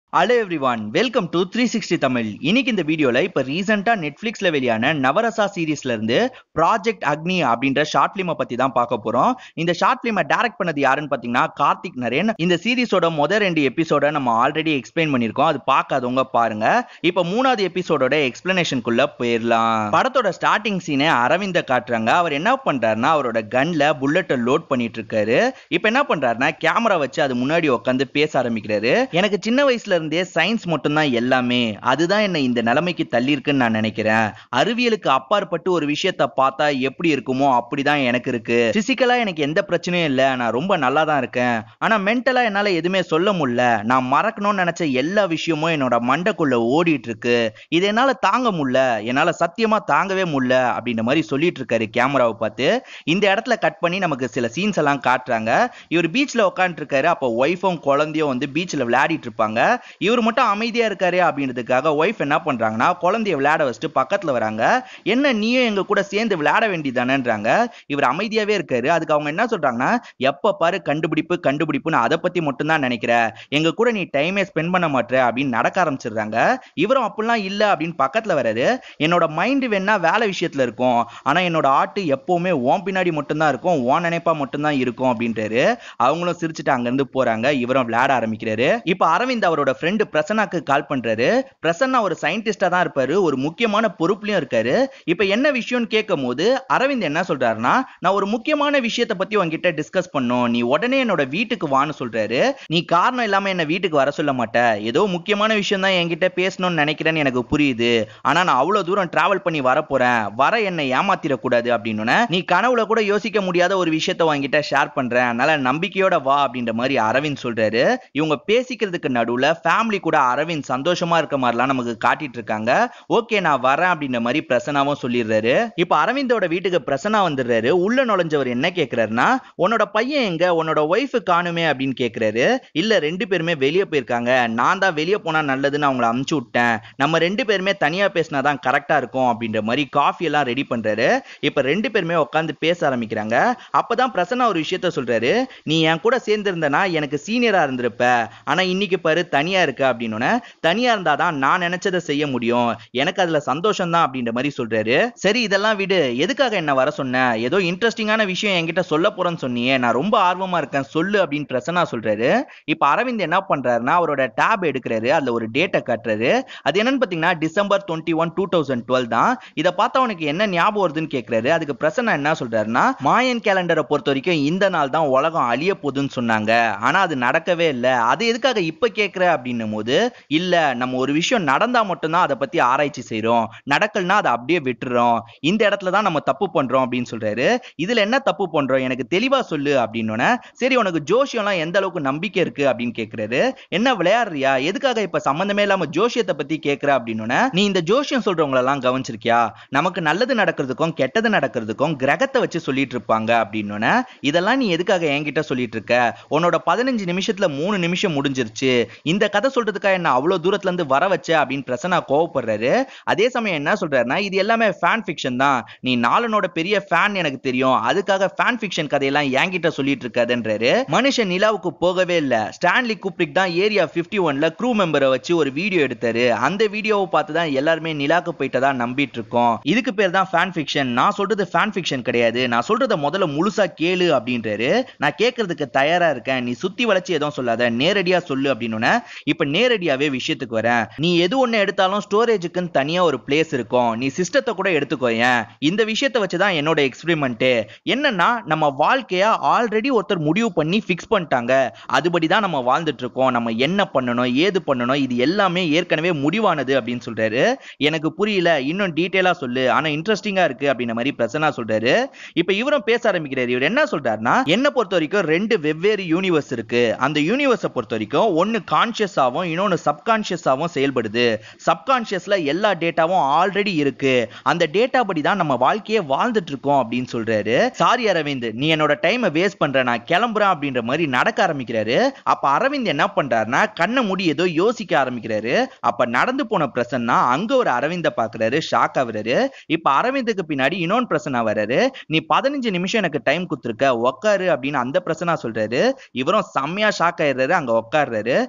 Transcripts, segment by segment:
hello everyone welcome to three sixty Tamil இன்னைக்கு இந்த வீடியோல இப்ப ரீசெண்டா நெட்ஃபிளிக்ஸ்ல வெளியான நவரசா சீரிஸ்ல இருந்து ப்ராஜெக்ட் அக்னி அப்படின்ற ஷார்ட் பிலிமை பத்தி தான் பார்க்க போறோம் இந்த ஷார்ட் பிலிமை டைரக்ட் பண்ணது யாருன்னு பாத்தீங்கன்னா கார்த்திக் நரேன் இந்த சீரிஸோட முதல் ரெண்டு எபிசோட நம்ம ஆல்ரெடி எக்ஸ்பிளைன் பண்ணிருக்கோம் அது பார்க்காதவங்க பாருங்க இப்ப மூணாவது எபிசோடோட எக்ஸ்பிளனேஷனுக்குள்ள போயிடலாம் படத்தோட ஸ்டார்டிங் சீனே அரவிந்த காட்டுறாங்க அவர் என்ன பண்றாருன்னா அவரோட கன்ல புல்லட்டை லோட் பண்ணிட்டு இருக்காரு இப்ப என்ன பண்றாருன்னா கேமரா வச்சு அது முன்னாடி உட்காந்து பேச ஆரம்பிக்கிறாரு எனக்கு சின்ன வயசுல இருந்தே சயின்ஸ் மட்டும்தான் எல்லாமே அதுதான் என்ன இந்த நிலைமைக்கு தள்ளி இருக்குன்னு நான் நினைக்கிறேன் அறிவியலுக்கு அப்பாற்பட்டு ஒரு விஷயத்த பார்த்தா எப்படி இருக்குமோ அப்படிதான் எனக்கு இருக்கு பிசிக்கலா எனக்கு எந்த பிரச்சனையும் இல்ல நான் ரொம்ப நல்லா தான் இருக்கேன் ஆனா மென்டலா என்னால எதுவுமே சொல்ல முடியல நான் மறக்கணும்னு நினைச்ச எல்லா விஷயமும் என்னோட மண்டைக்குள்ள ஓடிட்டு இருக்கு இது என்னால தாங்க முடியல என்னால சத்தியமா தாங்கவே முடியல அப்படின்ற மாதிரி சொல்லிட்டு இருக்காரு கேமராவை பார்த்து இந்த இடத்துல கட் பண்ணி நமக்கு சில சீன்ஸ் எல்லாம் காட்டுறாங்க இவர் பீச்ல உட்காந்துட்டு இருக்காரு அப்போ ஒய்ஃபும் குழந்தையும் வந்து பீச்ல விளையாடிட்டு இருப்பாங்க இவர் மட்டும் அமைதியா இருக்காரு அப்படின்றதுக்காக ஒய்ஃப் என்ன பண்றாங்கன்னா குழந்தைய விளையாட வச்சுட்டு பக்கத்துல வராங்க என்ன நீயும் எங்க கூட சேர்ந்து விளையாட வேண்டியதானேன்றாங்க இவர் அமைதியாவே இருக்காரு அதுக்கு அவங்க என்ன சொல்றாங்கன்னா எப்ப பாரு கண்டுபிடிப்பு கண்டுபிடிப்புன்னு அதை பத்தி மட்டும் தான் நினைக்கிற எங்க கூட நீ டைமே ஸ்பெண்ட் பண்ண மாட்டேற அப்படின்னு நடக்க ஆரம்பிச்சிடுறாங்க இவரும் அப்படிலாம் இல்ல அப்படின்னு பக்கத்துல வராரு என்னோட மைண்ட் வேணா வேலை விஷயத்துல இருக்கும் ஆனா என்னோட ஆட்டு எப்பவுமே ஓன் பின்னாடி மட்டும்தான் இருக்கும் ஓன் நினைப்பா மட்டும்தான் இருக்கும் அப்படின்றாரு அவங்களும் சிரிச்சுட்டு அங்க இருந்து போறாங்க இவரும் விளையாட ஆரம்பிக்கிறாரு இப்ப அரவிந்த் அவரோட ஃப்ரெண்டு பிரசன்னாக்கு கால் பண்றாரு பிரசன்னா ஒரு சயின்டிஸ்டா தான் இருப்பாரு ஒரு முக்கியமான பொறுப்புலயும் இருக்காரு இப்ப என்ன விஷயம்னு கேட்கும் போது அரவிந்த் என்ன சொல்றாருன்னா நான் ஒரு முக்கியமான விஷயத்தை பத்தி உன்கிட்ட டிஸ்கஸ் பண்ணும் நீ உடனே என்னோட வீட்டுக்கு வான்னு சொல்றாரு நீ காரணம் இல்லாம என்ன வீட்டுக்கு வர சொல்ல மாட்ட ஏதோ முக்கியமான விஷயம் தான் என்கிட்ட பேசணும்னு நினைக்கிறேன்னு எனக்கு புரியுது ஆனா நான் அவ்வளவு தூரம் டிராவல் பண்ணி வர போறேன் வர என்னை ஏமாத்திடக்கூடாது அப்படின்னு நீ கனவுல கூட யோசிக்க முடியாத ஒரு விஷயத்த உன்கிட்ட ஷேர் பண்றேன் அதனால நம்பிக்கையோட வா அப்படின்ற மாதிரி அரவிந்த் சொல்றாரு இவங்க பேசிக்கிறதுக்கு நடுவுல ஃபேமிலி கூட அரவிந்த் சந்தோஷமா இருக்க மாதிரிலாம் நமக்கு காட்டிட்டு இருக்காங்க ஓகே நான் வரேன் அப்படின்ற மாதிரி பிரசனாவும் சொல்லிடுறாரு இப்ப அரவிந்தோட வீட்டுக்கு பிரசனா வந்துடுறாரு உள்ள நுழைஞ்சவர் என்ன கேக்குறாருன்னா உன்னோட பையன் எங்க உன்னோட ஒய்ஃப் காணுமே அப்படின்னு கேக்குறாரு இல்ல ரெண்டு பேருமே வெளியே போயிருக்காங்க நான் தான் வெளியே போனா நல்லதுன்னு அவங்கள அமுச்சு விட்டேன் நம்ம ரெண்டு பேருமே தனியா பேசினா தான் கரெக்டா இருக்கும் அப்படின்ற மாதிரி காஃபி எல்லாம் ரெடி பண்றாரு இப்ப ரெண்டு பேருமே உட்காந்து பேச ஆரம்பிக்கிறாங்க அப்பதான் பிரசன்னா ஒரு விஷயத்த சொல்றாரு நீ என் கூட சேர்ந்திருந்தனா எனக்கு சீனியரா இருந்திருப்ப ஆனா இன்னைக்கு பாரு தனியா இருக்க அப்படின்னு தனியா இருந்தாதான் நான் நினைச்சதை செய்ய முடியும் எனக்கு அதுல சந்தோஷம் தான் அப்படின்ற மாதிரி சொல்றாரு சரி இதெல்லாம் விடு எதுக்காக என்ன வர சொன்ன ஏதோ இன்ட்ரெஸ்டிங்கான விஷயம் என்கிட்ட சொல்ல போறேன்னு சொன்னியே நான் ரொம்ப ஆர்வமா இருக்கேன் சொல்லு அப்படின்னு பிரசன்னா சொல்றாரு இப்ப அரவிந்த் என்ன பண்றாருன்னா அவரோட டேப் எடுக்கிறாரு அதுல ஒரு டேட்டை காட்டுறாரு அது என்னன்னு பாத்தீங்கன்னா December twenty one two thousand twelve தான் இதை பார்த்தா உனக்கு என்ன ஞாபகம் வருதுன்னு கேக்குறாரு அதுக்கு பிரசன்னா என்ன சொல்றாருன்னா மாயன் கேலண்டரை பொறுத்த வரைக்கும் இந்த நாள் தான் உலகம் அழிய போகுதுன்னு சொன்னாங்க ஆனா அது நடக்கவே இல்லை அது எதுக்காக இப்ப கேக்குற அப்படின்னும் போது இல்ல நம்ம ஒரு விஷயம் நடந்தா மட்டும்தான் அதை பத்தி ஆராய்ச்சி செய்றோம் நடக்கலனா அதை அப்படியே விட்டுறோம் இந்த இடத்துல தான் நம்ம தப்பு பண்றோம் அப்படின்னு சொல்றாரு இதுல என்ன தப்பு பண்றோம் எனக்கு தெளிவா சொல்லு அப்படின்னு சரி உனக்கு ஜோஷியம்லாம் எந்த அளவுக்கு நம்பிக்கை இருக்கு அப்படின்னு கேக்குறாரு என்ன விளையாடுறியா எதுக்காக இப்ப சம்பந்தமே இல்லாம ஜோஷியத்தை பத்தி கேக்குற அப்படின்னு நீ இந்த ஜோஷியம் சொல்றவங்கள எல்லாம் கவனிச்சிருக்கியா நமக்கு நல்லது நடக்கிறதுக்கும் கெட்டது நடக்கிறதுக்கும் கிரகத்தை வச்சு சொல்லிட்டு இருப்பாங்க அப்படின்னு இதெல்லாம் நீ எதுக்காக என்கிட்ட சொல்லிட்டு இருக்க உன்னோட பதினஞ்சு நிமிஷத்துல மூணு நிமிஷம் முடிஞ்சிருச்சு இந்த கதை சொல்றதுக்காக என்ன அவ்வளவு தூரத்துல இருந்து வர வச்ச அப்படின்னு பிரசனா கோவப்படுறாரு அதே சமயம் என்ன சொல்றாருன்னா இது எல்லாமே ஃபேன் ஃபிக்ஷன் தான் நீ நாலனோட பெரிய ஃபேன் எனக்கு தெரியும் அதுக்காக ஃபேன் ஃபிக்ஷன் கதையெல்லாம் என்கிட்ட சொல்லிட்டு இருக்காதுன்றாரு மனுஷன் நிலாவுக்கு போகவே இல்ல ஸ்டான்லி குப்ரிக் தான் ஏரியா 51 ஒன்ல க்ரூ மெம்பரை வச்சு ஒரு வீடியோ எடுத்தாரு அந்த வீடியோவை பார்த்து தான் எல்லாருமே நிலாக்கு போயிட்டதா நம்பிட்டு இருக்கோம் இதுக்கு பேர் தான் ஃபேன் ஃபிக்ஷன் நான் சொல்றது ஃபேன் ஃபிக்ஷன் கிடையாது நான் சொல்றத முதல்ல முழுசா கேளு அப்படின்றாரு நான் கேட்கறதுக்கு தயாரா இருக்கேன் நீ சுத்தி வளைச்சு எதுவும் சொல்லாத நேரடியா சொல்லு அப்படின்னு இப்ப நேரடியாவே விஷயத்துக்கு வரேன் நீ எது ஒண்ணு எடுத்தாலும் ஸ்டோரேஜுக்குன்னு தனியா ஒரு பிளேஸ் இருக்கும் நீ சிஸ்டத்தை கூட எடுத்துக்கோயேன் இந்த விஷயத்தை வச்சுதான் என்னோட எக்ஸ்பெரிமெண்ட் என்னன்னா நம்ம வாழ்க்கைய ஆல்ரெடி ஒருத்தர் முடிவு பண்ணி ஃபிக்ஸ் பண்ணிட்டாங்க அதுபடி தான் நம்ம வாழ்ந்துட்டு இருக்கோம் நம்ம என்ன பண்ணணும் ஏது பண்ணணும் இது எல்லாமே ஏற்கனவே முடிவானது அப்படின்னு சொல்றாரு எனக்கு புரியல இன்னும் டீட்டெயிலா சொல்லு ஆனா இன்ட்ரெஸ்டிங்கா இருக்கு அப்படின்ற மாதிரி பிரசனா சொல்றாரு இப்ப இவரும் பேச ஆரம்பிக்கிறாரு இவர் என்ன சொல்றாருன்னா என்ன பொறுத்த வரைக்கும் ரெண்டு வெவ்வேறு யூனிவர்ஸ் இருக்கு அந்த யூனிவர்ஸை பொறுத்த வரைக்கும் ஒன்னு கான்சியஸாவும் இன்னொன்னு சப்கான்சியஸாவும் செயல்படுது சப்கான்சியஸ்ல எல்லா டேட்டாவும் ஆல்ரெடி இருக்கு அந்த டேட்டா படி தான் நம்ம வாழ்க்கையை வாழ்ந்துட்டு இருக்கோம் அப்படின்னு சொல்றாரு சாரி அரவிந்த் நீ என்னோட டைமை வேஸ்ட் பண்ற நான் கிளம்புறேன் அப்படின்ற மாதிரி நடக்க ஆரம்பிக்கிறாரு அப்ப அரவிந்த் என்ன பண்றாருன்னா கண்ணை மூடி ஏதோ யோசிக்க ஆரம்பிக்கிறாரு அப்ப நடந்து போன பிரசன்னா அங்க ஒரு அரவிந்த பாக்குறாரு ஷாக் ஆகுறாரு இப்ப அரவிந்துக்கு பின்னாடி இன்னொன்னு பிரசன்னா வர்றாரு நீ பதினஞ்சு நிமிஷம் எனக்கு டைம் கொடுத்துருக்க உக்காரு அப்படின்னு அந்த பிரசனா சொல்றாரு இவரும் செம்மையா ஷாக் ஆயிடுறாரு அங்க உட்கார்றாரு இப்பயும்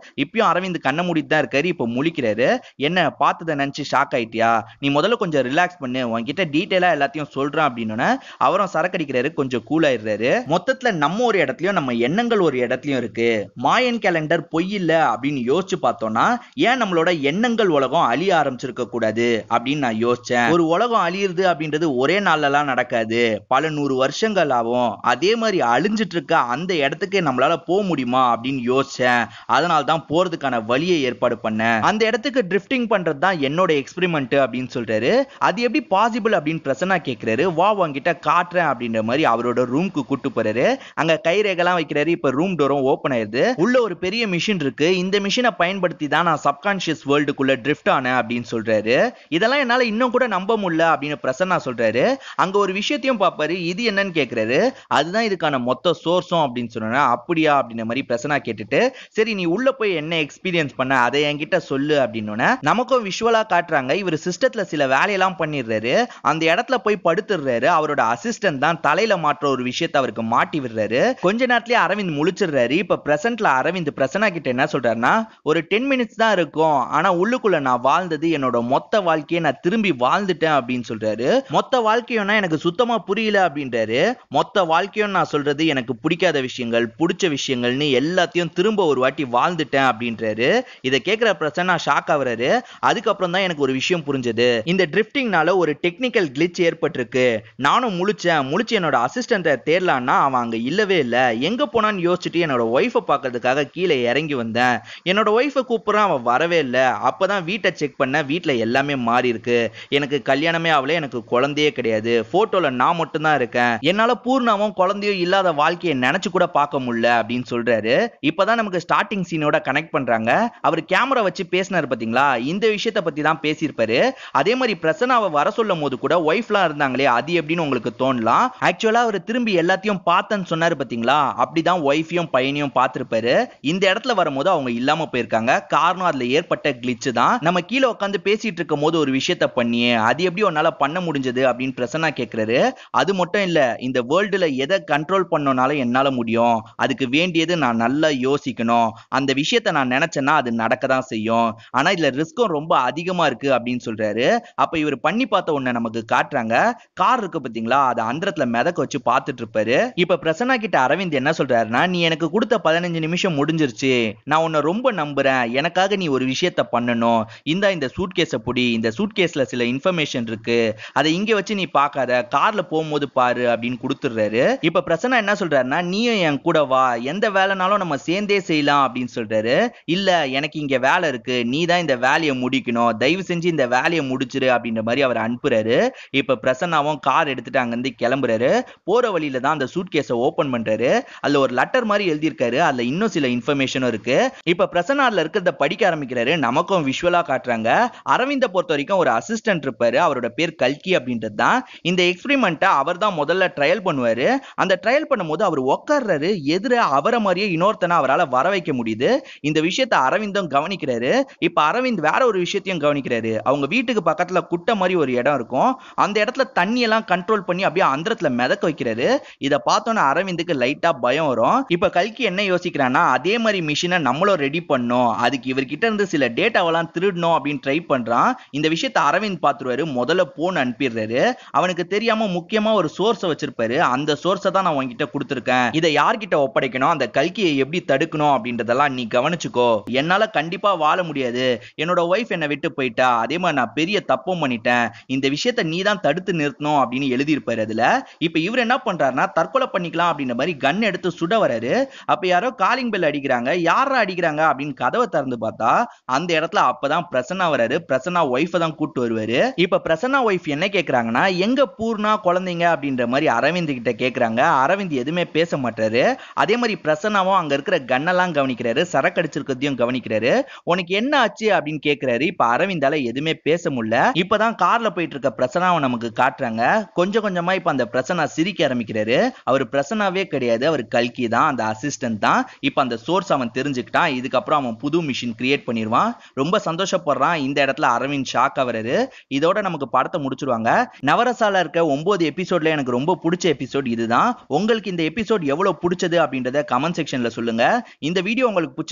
அரவிந்த் கண்ணை மூடிட்டு தான் இருக்காரு இப்ப முழிக்கிறாரு என்ன பார்த்ததை நினைச்சு ஷாக் ஆயிட்டியா நீ முதல்ல கொஞ்சம் ரிலாக்ஸ் பண்ணு உன்கிட்ட டீட்டெயிலா எல்லாத்தையும் சொல்றேன் அப்படின்னு அவரும் சரக்கடிக்கிறாரு கொஞ்சம் கூல் ஆயிடுறாரு மொத்தத்துல நம்ம ஒரு இடத்துலயும் நம்ம எண்ணங்கள் ஒரு இடத்துலயும் இருக்கு மாயன் கேலண்டர் பொய் இல்ல அப்படின்னு யோசிச்சு பார்த்தோம்னா ஏன் நம்மளோட எண்ணங்கள் உலகம் அழிய ஆரம்பிச்சிருக்க கூடாது அப்படின்னு நான் யோசிச்சேன் ஒரு உலகம் அழியுறது அப்படின்றது ஒரே நாள்ல எல்லாம் நடக்காது பல நூறு வருஷங்கள் ஆகும் அதே மாதிரி அழிஞ்சிட்டு இருக்க அந்த இடத்துக்கு நம்மளால போக முடியுமா அப்படின்னு யோசிச்சேன் அதனால தான் போறதுக்கான வழியை ஏற்பாடு பண்ணேன் அந்த இடத்துக்கு ட்ரிஃப்டிங் பண்றது தான் என்னோட எக்ஸ்பெரிமெண்ட் அப்படின்னு சொல்றாரு அது எப்படி பாசிபிள் அப்படின்னு பிரசன்னா கேக்குறாரு வா உன்கிட்ட காட்டுறேன் அப்படின்ற மாதிரி அவரோட ரூம்க்கு கூட்டு போறாரு அங்க கைரேகெல்லாம் வைக்கிறாரு இப்ப ரூம் டோரும் ஓபன் ஆயிருது உள்ள ஒரு பெரிய மிஷின் இருக்கு இந்த மிஷினை பயன்படுத்தி தான் நான் சப்கான்ஷியஸ் வேர்ல்டுக்குள்ள ட்ரிஃப்ட் ஆனேன் அப்படின்னு சொல்றாரு இதெல்லாம் என்னால இன்னும் கூட நம்ப முடியல அப்படின்னு பிரசன்னா சொல்றாரு அங்க ஒரு விஷயத்தையும் பாப்பாரு இது என்னன்னு கேக்குறாரு அதுதான் இதுக்கான மொத்த சோர்ஸும் அப்படின்னு சொன்னா அப்படியா அப்படின்ற மாதிரி பிரசன்னா கேட்டுட்டு சரி நீ உள்ள போய் என்ன எக்ஸ்பீரியன்ஸ் பண்ண அதை என்கிட்ட சொல்லு அப்படின்னு நமக்கும் விஷுவலா காட்டுறாங்க இவர் சிஸ்டத்துல சில வேலையெல்லாம் பண்ணிடுறாரு அந்த இடத்துல போய் படுத்துடுறாரு அவரோட அசிஸ்டன்ட் தான் தலையில மாற்ற ஒரு விஷயத்தை அவருக்கு மாட்டி விடுறாரு கொஞ்ச நேரத்திலேயே அரவிந்த் முழிச்சிடுறாரு இப்ப பிரசன்ட்ல அரவிந்த் பிரசன்னா கிட்ட என்ன சொல்றாருன்னா ஒரு டென் மினிட்ஸ் தான் இருக்கும் ஆனா உள்ளுக்குள்ள நான் வாழ்ந்தது என்னோட மொத்த வாழ்க்கையை நான் திரும்பி வாழ்ந்துட்டேன் அப்படின்னு சொல்றாரு மொத்த வாழ்க்கையும்னா எனக்கு சுத்தமா புரியல அப்படின்றாரு மொத்த வாழ்க்கையும் நான் சொல்றது எனக்கு பிடிக்காத விஷயங்கள் பிடிச்ச விஷயங்கள்னு எல்லாத்தையும் திரும்ப ஒரு வாட்டி வாழ்ந்துட்டேன் அப்படின்றாரு இதை கேட்கிற பிரசன்னா ஷாக் ஆகுறாரு அதுக்கப்புறம் தான் எனக்கு ஒரு விஷயம் புரிஞ்சது இந்த ட்ரிஃப்டிங்னால ஒரு டெக்னிக்கல் கிளிச் ஏற்பட்டிருக்கு நானும் முழிச்சேன் முழிச்சு என்னோட அசிஸ்டண்ட்டை தேடலான்னா அவன் அங்க இல்லவே இல்ல எங்க போனான்னு யோசிச்சுட்டு என்னோட ஒய்ஃபை பார்க்கறதுக்காக கீழே இறங்கி வந்தேன் என்னோட ஒய்ஃபை கூப்பிடுறான் அவன் வரவே இல்லை அப்பதான் வீட்டை செக் பண்ண வீட்டுல எல்லாமே மாறி இருக்கு எனக்கு கல்யாணமே ஆகல எனக்கு குழந்தையே கிடையாது போட்டோல நான் மட்டும்தான் இருக்கேன் என்னால பூர்ணாவும் குழந்தையும் இல்லாத வாழ்க்கையை நினைச்சு கூட பார்க்க முடியல அப்படின்னு சொல்றாரு இப்பதான் நமக்கு ஸ்டார்டிங் சீனோட கனெக்ட் பண்றாங்க அவர் கேமரா வச்சு பேசினாரு பாத்தீங்களா இந்த விஷயத்த பத்தி தான் பேசியிருப்பாரு அதே மாதிரி பிரசனாவை வர சொல்லும் போது கூட ஒய்ஃப்லாம் இருந்தாங்களே அது எப்படின்னு உங்களுக்கு தோணலாம் ஆக்சுவலா அவர் திரும்பி எல்லாத்தையும் பார்த்தேன்னு சொன்னாரு பாத்தீங்களா அப்படிதான் ஒய்ஃபையும் பையனையும் பார்த்திருப்பாரு இந்த இடத்துல வரும்போது அவங்க இல்லாம போயிருக்காங்க காரணம் அதுல ஏற்பட்ட கிளிச் தான் நம்ம கீழே உட்காந்து பேசிட்டு இருக்கும் போது ஒரு விஷயத்த பண்ணியே அது எப்படி உன்னால பண்ண முடிஞ்சது அப்படின்னு பிரசன்னா கேக்குறாரு அது மட்டும் இல்ல இந்த வேர்ல்டுல எதை கண்ட்ரோல் பண்ணனாலும் என்னால முடியும் அதுக்கு வேண்டியது நான் நல்லா யோசிக்கணும் அந்த விஷயத்த நான் நினைச்சேன்னா அது நடக்க தான் செய்யும் ஆனா இதுல ரிஸ்க்கும் ரொம்ப அதிகமா இருக்கு அப்படின்னு சொல்றாரு அப்ப இவர் பண்ணி பார்த்த உடனே நமக்கு காட்டுறாங்க கார் இருக்கு பாத்தீங்களா அதை அந்தரத்துல மிதக்க வச்சு பார்த்துட்டு இருப்பாரு இப்ப பிரசன்னா கிட்ட அரவிந்த் என்ன சொல்றாருன்னா நீ எனக்கு கொடுத்த பதினஞ்சு நிமிஷம் முடிஞ்சிருச்சு நான் உன்னை ரொம்ப நம்புறேன் எனக்காக நீ ஒரு விஷயத்த பண்ணணும் இந்த இந்த சூட் கேஸ புடி இந்த சூட் கேஸ்ல சில இன்ஃபர்மேஷன் இருக்கு அதை இங்க வச்சு நீ பார்க்காத கார்ல போகும்போது பாரு அப்படின்னு கொடுத்துடுறாரு இப்ப பிரசன்னா என்ன சொல்றாருன்னா நீயும் என் கூட வா எந்த வேலைனாலும் நம்ம சேர்ந்தே செய்யலாம் அப்படின்னு சொல்றாரு இல்ல எனக்கு இங்க வேலை இருக்கு நீ தான் இந்த வேலையை முடிக்கணும் தயவு செஞ்சு இந்த வேலையை முடிச்சிரு அப்படின்ற மாதிரி அவர் அனுப்புறாரு இப்ப பிரசன்னாவும் கார் எடுத்துட்டு அங்கிருந்து கிளம்புறாரு போற வழியில தான் அந்த சூட் கேஸை ஓபன் பண்றாரு அதுல ஒரு லெட்டர் மாதிரி எழுதியிருக்காரு அதுல இன்னும் சில இன்ஃபர்மேஷனும் இருக்கு இப்ப பிரசன்னா அதுல இருக்கிறத படிக்க ஆரம்பிக்கிறாரு நமக்கும் விஷுவலா காட்டுறாங்க அரவிந்த பொறுத்த வரைக்கும் ஒரு அசிஸ்டன்ட் இருப்பாரு அவரோட பேர் கல்கி அப்படின்றது தான் இந்த எக்ஸ்பெரிமெண்ட்டை அவர் தான் முதல்ல ட்ரையல் பண்ணுவாரு அந்த ட்ரையல் பண்ணும்போது அவர் உட்கார்றாரு எதிர அவரை மாதிரியே இன்னொருத்தனை அவரால் வர வைக்க முடியுது இந்த விஷயத்த அரவிந்தும் கவனிக்கிறாரு இப்ப அரவிந்த் வேற ஒரு விஷயத்தையும் கவனிக்கிறாரு அவங்க வீட்டுக்கு பக்கத்துல குட்டை மாதிரி ஒரு இடம் இருக்கும் அந்த இடத்துல தண்ணி எல்லாம் கண்ட்ரோல் பண்ணி அப்படியே அந்தரத்துல மிதக்க வைக்கிறாரு இத பார்த்தோன்னே அரவிந்துக்கு லைட்டா பயம் வரும் இப்ப கல்கி என்ன யோசிக்கிறான்னா அதே மாதிரி மிஷினை நம்மளும் ரெடி பண்ணோம் அதுக்கு இவர்கிட்ட இருந்து சில டேட்டாவெல்லாம் திருடணும் அப்படின்னு ட்ரை பண்றான் இந்த விஷயத்த அரவிந்த் பாத்துருவாரு முதல்ல போன் அனுப்பிடுறாரு அவனுக்கு தெரியாம முக்கியமா ஒரு சோர்ஸை வச்சிருப்பாரு அந்த சோர்ஸை தான் நான் உன்கிட்ட கொடுத்துருக்கேன் இதை யார்கிட்ட ஒப்படைக்கணும் அந்த கல்கியை எப்படி தடுக்கணும் அப்படின்றதெல்லாம் நீ கவனிச்சுக்கோ என்னால கண்டிப்பா வாழ முடியாது என்னோட ஒய்ஃப் என்னை விட்டு போயிட்டா அதே மாதிரி நான் பெரிய தப்பும் பண்ணிட்டேன் இந்த விஷயத்த நீ தான் தடுத்து நிறுத்தணும் அப்படின்னு எழுதியிருப்பாரு அதுல இப்ப இவர் என்ன பண்றாருன்னா தற்கொலை பண்ணிக்கலாம் அப்படின்ற மாதிரி கன் எடுத்து சுட வராரு அப்ப யாரோ காலிங் பெல் அடிக்கிறாங்க யாரா அடிக்கிறாங்க அப்படின்னு கதவை திறந்து பார்த்தா அந்த இடத்துல அப்பதான் பிரசன்னா வராரு பிரசன்னா ஒய்ஃபை தான் கூட்டு வருவாரு இப்ப பிரசன்னா ஒய்ஃப் என்ன கேக்குறாங்கன்னா எங்க பூர்ணா குழந்தைங்க அப்படின்ற மாதிரி அரவிந்த் கிட்ட கேக்குறாங்க அரவிந்த் எதுவுமே பேச மாட்டாரு அதே மாதிரி பிரசன்னாவும் அங்க இருக்கிற கன்னெல்லாம் கவனிக்கிறாரு சரக்கு அடிச்சிருக்கிறதையும் கவனிக்கிறாரு உனக்கு என்ன ஆச்சு அப்படின்னு கேக்குறாரு இப்ப அரவிந்தால எதுவுமே பேச முடியல இப்பதான் கார்ல போயிட்டு இருக்க பிரசனாவை நமக்கு காட்டுறாங்க கொஞ்சம் கொஞ்சமா இப்ப அந்த பிரசனா சிரிக்க ஆரம்பிக்கிறாரு அவர் பிரசனாவே கிடையாது அவர் கல்கி தான் அந்த அசிஸ்டன்ட் தான் இப்ப அந்த சோர்ஸ் அவன் தெரிஞ்சுக்கிட்டான் இதுக்கப்புறம் அவன் புது மிஷின் கிரியேட் பண்ணிடுவான் ரொம்ப சந்தோஷப்படுறான் இந்த இடத்துல அரவிந்த் ஷாக் ஆவறாரு இதோட நமக்கு படத்தை முடிச்சிருவாங்க நவரசால இருக்க ஒன்பது எபிசோட்ல எனக்கு ரொம்ப பிடிச்ச எபிசோட் இதுதான் உங்களுக்கு இந்த எபிசோட் எவ்வளவு பிடிச்சது அப்படின்றத கமெண்ட் செக்ஷன்ல சொல்லுங்க இந்த வீடியோ உங்களுக்கு பிடிச்சிருந்தா லைக்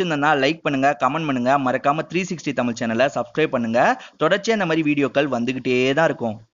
லைக் பண்ணுங்க கமெண்ட் பண்ணுங்க மறக்காம த்ரீ சிக்ஸ்டி தமிழ் சேனலை சப்ஸ்கிரைப் பண்ணுங்க தொடர்ச்சியா இந்த மாதிரி வீடியோக்கள் வந்துகிட்டே தான் இருக்கும்